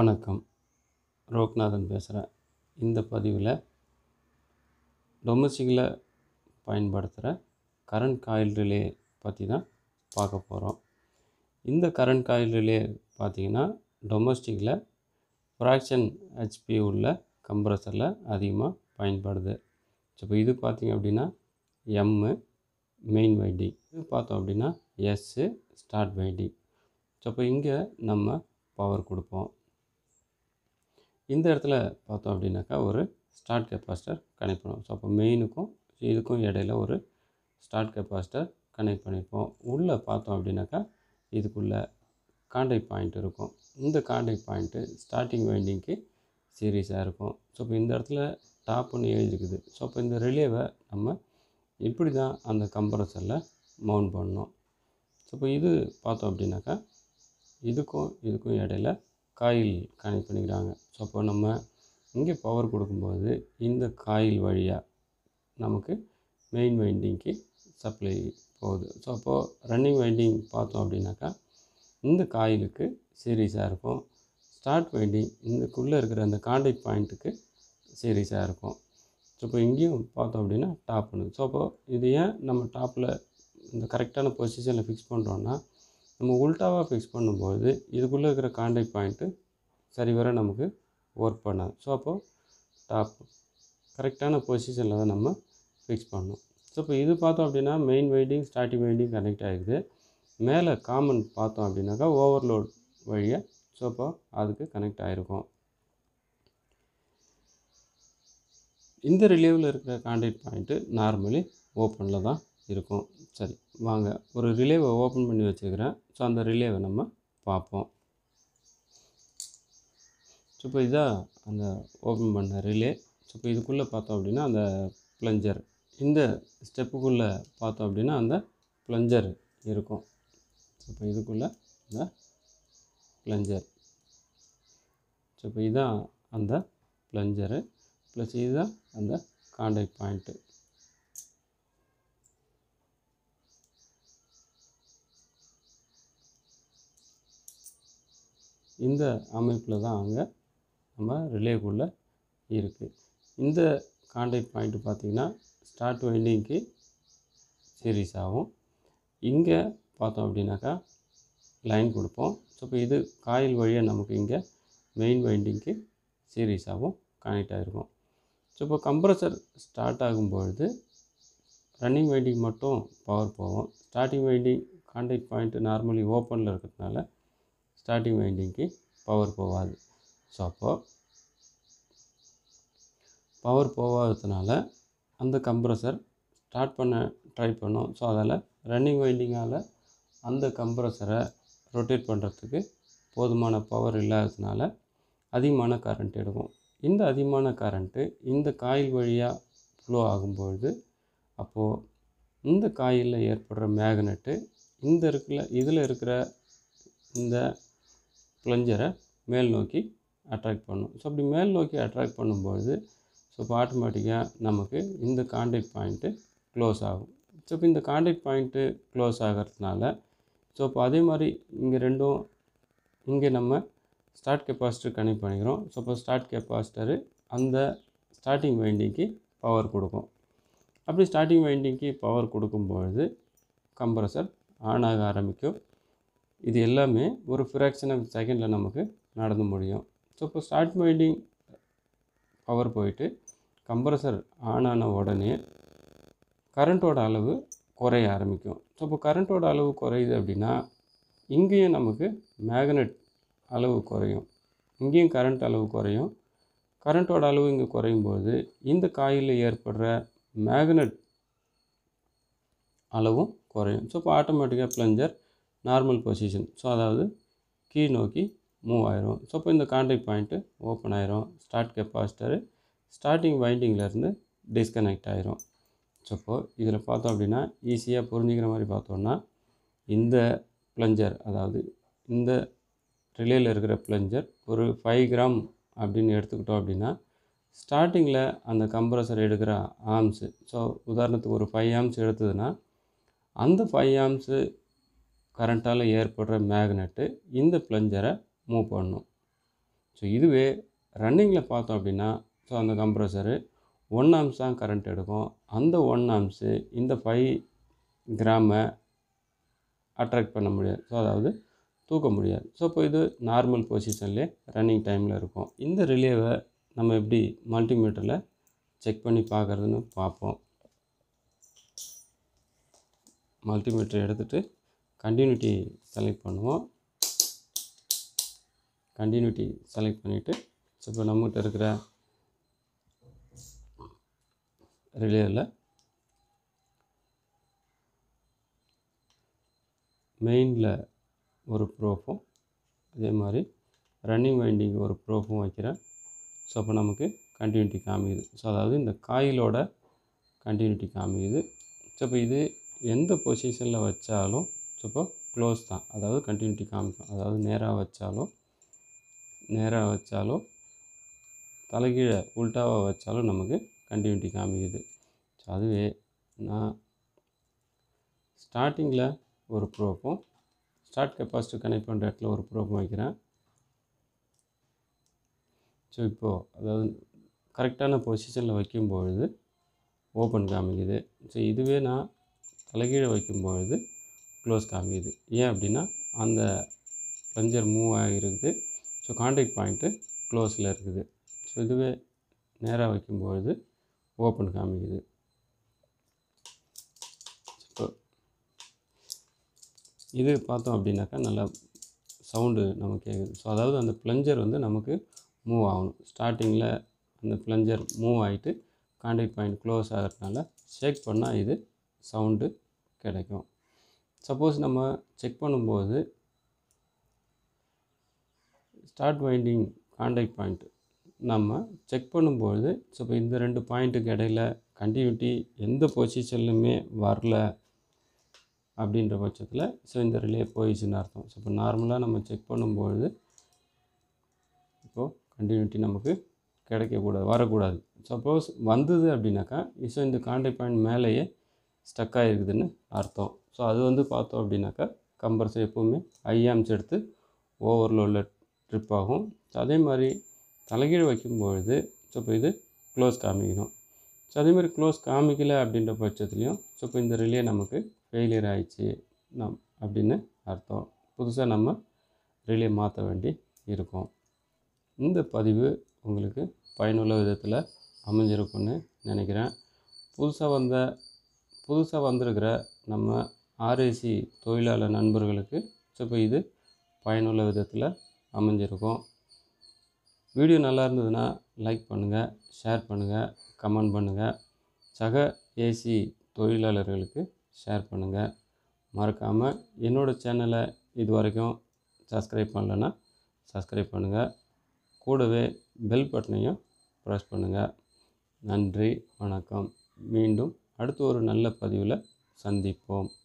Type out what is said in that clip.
வணக்கம் ரோக்நாதன் பேசுகிறேன் இந்த பதிவில் டொமஸ்டிக்கில் பயன்படுத்துகிற கரண்ட் காயில் ரிலே பற்றி தான் பார்க்க போகிறோம் இந்த கரண்ட் காயில் ரிலே பார்த்திங்கன்னா டொமஸ்டிக்கில் ஃப்ராக்ஷன் ஹெச்பி உள்ள கம்ப்ரஸரில் அதிகமாக பயன்படுது ஸோ இப்போ இது பார்த்திங்க அப்படின்னா எம்மு மெயின் வைண்டிங் இது பார்த்தோம் அப்படின்னா எஸ்ஸு ஸ்டார்ட் வைண்டிங் ஸோ இப்போ இங்கே நம்ம பவர் கொடுப்போம் இந்த இடத்துல பார்த்தோம் அப்படின்னாக்கா ஒரு ஸ்டார்ட் கெப்பாசிட்டர் கனெக்ட் பண்ணுவோம் ஸோ அப்போ மெயினுக்கும் இதுக்கும் இடையில ஒரு ஸ்டார்ட் கெப்பாசிட்டர் கனெக்ட் பண்ணியிருப்போம் உள்ளே பார்த்தோம் அப்படின்னாக்கா இதுக்குள்ளே காண்டாக்ட் பாயிண்ட் இருக்கும் இந்த காண்டாக்ட் பாயிண்ட்டு ஸ்டார்டிங் வைண்டிங்க்கு சீரியஸாக இருக்கும் ஸோ இப்போ இந்த இடத்துல டாப்னு எழுதிருக்குது ஸோ அப்போ இந்த ரிலேவை நம்ம இப்படி தான் அந்த கம்ப்ரஸரில் மவுண்ட் பண்ணணும் ஸோ இப்போ இது பார்த்தோம் அப்படின்னாக்கா இதுக்கும் இதுக்கும் இடையில காயில் கனெக்ட் பண்ணிக்கிறாங்க ஸோ அப்போ நம்ம இங்கே பவர் கொடுக்கும்போது இந்த காயில் வழியாக நமக்கு மெயின் வைண்டிங்க்கு சப்ளை போகுது ஸோ அப்போது ரன்னிங் வைண்டிங் பார்த்தோம் அப்படின்னாக்கா இந்த காயிலுக்கு சீரியஸாக இருக்கும் ஸ்டார்ட் வைண்டிங் இதுக்குள்ளே இருக்கிற அந்த காண்டாக்ட் பாயிண்ட்டுக்கு சீரியஸாக இருக்கும் ஸோ இப்போ இங்கேயும் பார்த்தோம் அப்படின்னா டாப் பண்ணுது ஸோ அப்போது இது ஏன் நம்ம டாப்பில் இந்த கரெக்டான பொசிஷனில் ஃபிக்ஸ் பண்ணுறோன்னா நம்ம உல்ட்டாவாக ஃபிக்ஸ் பண்ணும்போது இதுக்குள்ளே இருக்கிற காண்டாக்ட் பாயிண்ட்டு சரிவர நமக்கு ஒர்க் பண்ணாது ஸோ அப்போது டாப் கரெக்டான பொசிஷனில் தான் நம்ம ஃபிக்ஸ் பண்ணணும் ஸோ இப்போ இது பார்த்தோம் அப்படின்னா main winding starting winding connect ஆகிடுது மேலே காமன் பார்த்தோம் அப்படின்னாக்கா ஓவர்லோட் வழியாக ஸோ அப்போ அதுக்கு கனெக்ட் ஆகிருக்கும் இந்த ரிலேவில் இருக்கிற காண்டாக்ட் பாயிண்ட்டு நார்மலி ஓப்பனில் தான் இருக்கும் சரி வாங்க ஒரு ரிலேவை ஓப்பன் பண்ணி வச்சுக்கிறேன் ஸோ அந்த ரிலேவை நம்ம பார்ப்போம் ஸோ இப்போ இதான் அந்த ஓப்பன் பண்ண ரிலே ஸோ இப்போ இதுக்குள்ளே பார்த்தோம் அப்படின்னா அந்த ப்ளஞ்சர் இந்த ஸ்டெப்புக்குள்ளே பார்த்தோம் அப்படின்னா அந்த ப்ளஞ்சர் இருக்கும் ஸோ இப்போ இதுக்குள்ளே இந்த ப்ளஞ்சர் ஸோ இப்போ இதுதான் அந்த ப்ளஞ்சரு ப்ளஸ் இதுதான் அந்த காண்டாக்ட் பாயிண்ட்டு இந்த அமைப்பில் தான் அங்கே நம்ம ரிலேக்குள்ளே இருக்குது இந்த காண்டாக்ட் பாயிண்ட் பார்த்திங்கன்னா ஸ்டார்ட் வைண்டிங்க்கு சீரியஸ் ஆகும் இங்கே பார்த்தோம் அப்படின்னாக்கா லைன் கொடுப்போம் ஸோ இப்போ இது காயில் வழியாக நமக்கு இங்கே மெயின் வைண்டிங்க்கு சீரியஸாகவும் கனெக்ட் ஆகிருக்கும் ஸோ இப்போ கம்ப்ரஸர் ஸ்டார்ட் ஆகும்பொழுது ரன்னிங் வைண்டிங் மட்டும் பவர் போகும் starting winding contact point normally ஓப்பனில் இருக்கிறதுனால ஸ்டார்டிங் வைண்டிங்க்கு பவர் போகாது ஸோ அப்போது பவர் போகாததுனால அந்த கம்ப்ரஸர் ஸ்டார்ட் பண்ண ட்ரை பண்ணோம் ஸோ அதில் ரன்னிங் வைண்டிங்கால் அந்த கம்ப்ரஸரை ரொட்டேட் பண்ணுறதுக்கு போதுமான பவர் இல்லாததுனால அதிகமான கரண்ட் எடுக்கும் இந்த அதிகமான கரண்ட்டு இந்த காயில் வழியாக ஃப்ளோ ஆகும்பொழுது அப்போது இந்த காயிலில் ஏற்படுற மேக்னெட்டு இந்த இருக்கிற இதில் இருக்கிற இந்த ப்ளஞ்சரை மேல் நோக்கி அட்ராக்ட் பண்ணும் ஸோ அப்படி மேல் நோக்கி அட்ராக்ட் பண்ணும்பொழுது ஸோ இப்போ ஆட்டோமேட்டிக்காக நமக்கு இந்த காண்டாக்ட் பாயிண்ட்டு க்ளோஸ் ஆகும் ஸோ இப்போ இந்த காண்டாக்ட் பாயிண்ட்டு க்ளோஸ் ஆகிறதுனால ஸோ இப்போ அதே மாதிரி இங்கே ரெண்டும் இங்கே நம்ம ஸ்டார்ட் கெப்பாசிட்டர் கனெக்ட் பண்ணிக்கிறோம் ஸோ இப்போ ஸ்டார்ட் கெப்பாசிட்டரு அந்த ஸ்டார்டிங் வைண்டிங்க்கு பவர் கொடுக்கும் அப்படி ஸ்டார்டிங் வைண்டிங்க்கு பவர் கொடுக்கும்பொழுது கம்ப்ரஸர் ஆன் ஆக ஆரம்பிக்கும் இது எல்லாமே ஒரு ஃப்ராக்ஷன் ஆஃப் செகண்டில் நமக்கு நடந்து முடியும் ஸோ இப்போ ஸ்டார்ட் வைண்டிங் பவர் போயிட்டு கம்ப்ரஸர் ஆன் ஆன உடனே கரண்ட்டோட அளவு குறைய ஆரம்பிக்கும் ஸோ இப்போ கரண்ட்டோட அளவு குறையுது அப்படின்னா இங்கேயும் நமக்கு மேக்னெட் அளவு குறையும் இங்கேயும் கரண்ட் அளவு குறையும் கரண்ட்டோட அளவு இங்கே குறையும் போது இந்த காயில் ஏற்படுற மேக்னெட் அளவும் குறையும் ஸோ இப்போ ஆட்டோமேட்டிக்காக ப்ளஞ்சர் நார்மல் பொசிஷன் ஸோ அதாவது கீழ் நோக்கி மூவ் ஆயிரும் ஸோ இப்போ இந்த காண்டாக்ட் பாயிண்ட்டு ஓப்பன் ஆயிரும் ஸ்டார்ட் கெப்பாசிட்டரு ஸ்டார்டிங் வைண்டிங்லேருந்து டிஸ்கனெக்ட் ஆயிரும் ஸோ இப்போது இதில் பார்த்தோம் அப்படின்னா ஈஸியாக புரிஞ்சுக்கிற மாதிரி பார்த்தோன்னா இந்த ப்ளஞ்சர் அதாவது இந்த ரிலேயில் இருக்கிற ப்ளஞ்சர் ஒரு ஃபைவ் கிராம் அப்படின்னு எடுத்துக்கிட்டோம் அப்படின்னா ஸ்டார்டிங்கில் அந்த கம்ப்ரஸர் எடுக்கிற ஆர்ம்ஸு ஸோ உதாரணத்துக்கு ஒரு ஃபைவ் ஆம்ஸ் எடுத்ததுன்னா அந்த ஃபைவ் ஆம்ஸு கரண்ட்டால் ஏற்படுற மேக்னெட்டு இந்த ப்ளஞ்சரை மூவ் பண்ணும் ஸோ இதுவே ரன்னிங்கில் பார்த்தோம் அப்படின்னா ஸோ அந்த கம்ப்ரஸரு ஒன் ஆம்ஸ் தான் கரண்ட் எடுக்கும் அந்த ஒன் ஆம்ஸு இந்த ஃபைவ் கிராமை அட்ராக்ட் பண்ண முடியாது ஸோ அதாவது தூக்க முடியாது ஸோ இப்போ இது நார்மல் பொசிஷன்லேயே ரன்னிங் டைமில் இருக்கும் இந்த ரிலேவை நம்ம எப்படி மல்டிமீட்டரில் செக் பண்ணி பார்க்குறதுன்னு பார்ப்போம் மல்டிமீட்டர் எடுத்துகிட்டு கண்டினியூட்டி செலக்ட் பண்ணுவோம் கண்டினியூட்டி செலக்ட் பண்ணிவிட்டு ஸோ இப்போ நம்மகிட்ட இருக்கிற ரிலேவில் மெயினில் ஒரு ப்ரோஃபும் அதே மாதிரி ரன்னிங் வைண்டிங் ஒரு ப்ரோஃபும் வைக்கிறேன் ஸோ அப்போ நமக்கு கண்டினியூட்டி காமிக்குது ஸோ அதாவது இந்த காயிலோட கண்டினியூட்டி காமிக்குது ஸோ இப்போ இது எந்த பொசிஷனில் வச்சாலும் ஸோ இப்போ க்ளோஸ் தான் அதாவது கண்டினியூட்டி காமிக்கும் அதாவது நேராக வச்சாலும் நேராக வச்சாலும் தலைகீழே உல்ட்டாவாக வச்சாலும் நமக்கு கண்டினியூட்டி காமிக்குது ஸோ அதுவே நான் ஸ்டார்டிங்கில் ஒரு ப்ரோப்பும் ஸ்டார்ட் கெப்பாசிட்டி கனெக்ட் பண்ணுற இடத்துல ஒரு ப்ரோப்பும் வைக்கிறேன் ஸோ இப்போது அதாவது கரெக்டான பொசிஷனில் வைக்கும்பொழுது ஓப்பன் காமிக்குது ஸோ இதுவே நான் தலைகீழே வைக்கும்பொழுது க்ளோஸ் காமிக்குது ஏன் அப்படின்னா அந்த பஞ்சர் மூவ் ஆகிருக்குது ஸோ கான்டாக்ட் பாயிண்ட்டு க்ளோஸில் இருக்குது ஸோ இதுவே நேராக வைக்கும்பொழுது ஓப்பன் காமிக்குது இப்போ இது பார்த்தோம் அப்படின்னாக்கா நல்லா சவுண்டு நமக்கு கேட்குது ஸோ அதாவது அந்த ப்ளஞ்சர் வந்து நமக்கு மூவ் ஆகணும் ஸ்டார்டிங்கில் அந்த ப்ளஞ்சர் மூவ் ஆகிட்டு கான்டாக்ட் பாயிண்ட் க்ளோஸ் ஆகிறதுனால ஷேக் பண்ணால் இது சவுண்டு கிடைக்கும் சப்போஸ் நம்ம செக் பண்ணும்போது ஸ்டார்ட் வைண்டிங் கான்டாக்ட் பாயிண்ட் நம்ம செக் பண்ணும்பொழுது ஸோ இப்போ இந்த ரெண்டு பாயிண்ட்டுக்கு இடையில கண்டினியூட்டி எந்த பொசிஷன்லையுமே வரல அப்படின்ற பட்சத்தில் ஸோ இந்த ரிலே போயிடுச்சுன்னு அர்த்தம் ஸோ இப்போ நார்மலாக நம்ம செக் பண்ணும்பொழுது இப்போது கண்டினியூட்டி நமக்கு கிடைக்கக்கூடாது வரக்கூடாது சப்போஸ் வந்தது அப்படின்னாக்கா ஸோ இந்த கான்டாக்ட் பாயிண்ட் மேலேயே ஸ்டக் ஆகிருக்குதுன்னு அர்த்தம் ஸோ அது வந்து பார்த்தோம் அப்படின்னாக்கா கம்பல்சரி எப்போவுமே ஐஆம்ஸ் எடுத்து ஓவர்லோடில் ட்ரிப் ஆகும் அதே மாதிரி தலைகீழ் வைக்கும்பொழுது ஸோ இப்போ இது க்ளோஸ் காமிக்கணும் ஸோ அதே மாதிரி க்ளோஸ் காமிக்கல அப்படின்ற பட்சத்துலேயும் ஸோ இப்போ இந்த ரிலே நமக்கு ஃபெயிலியர் ஆயிடுச்சு நம் அப்படின்னு அர்த்தம் புதுசாக நம்ம ரிலே மாற்ற வேண்டி இருக்கும் இந்த பதிவு உங்களுக்கு பயனுள்ள விதத்தில் அமைஞ்சிருக்கும்னு நினைக்கிறேன் புதுசாக வந்த புதுசாக வந்திருக்கிற நம்ம ஆர்ஏசி தொழிலாளர் நண்பர்களுக்கு ஸோ இப்போ இது பயனுள்ள விதத்தில் அமைஞ்சிருக்கும் வீடியோ நல்லா இருந்ததுன்னா லைக் பண்ணுங்கள் ஷேர் பண்ணுங்கள் கமெண்ட் பண்ணுங்கள் சக ஏசி தொழிலாளர்களுக்கு ஷேர் பண்ணுங்கள் மறக்காமல் என்னோடய சேனலை இது வரைக்கும் சப்ஸ்கிரைப் பண்ணலைன்னா சப்ஸ்கிரைப் பண்ணுங்கள் கூடவே பெல் பட்டனையும் ப்ரெஸ் பண்ணுங்கள் நன்றி வணக்கம் மீண்டும் அடுத்த ஒரு நல்ல பதிவில் சந்திப்போம்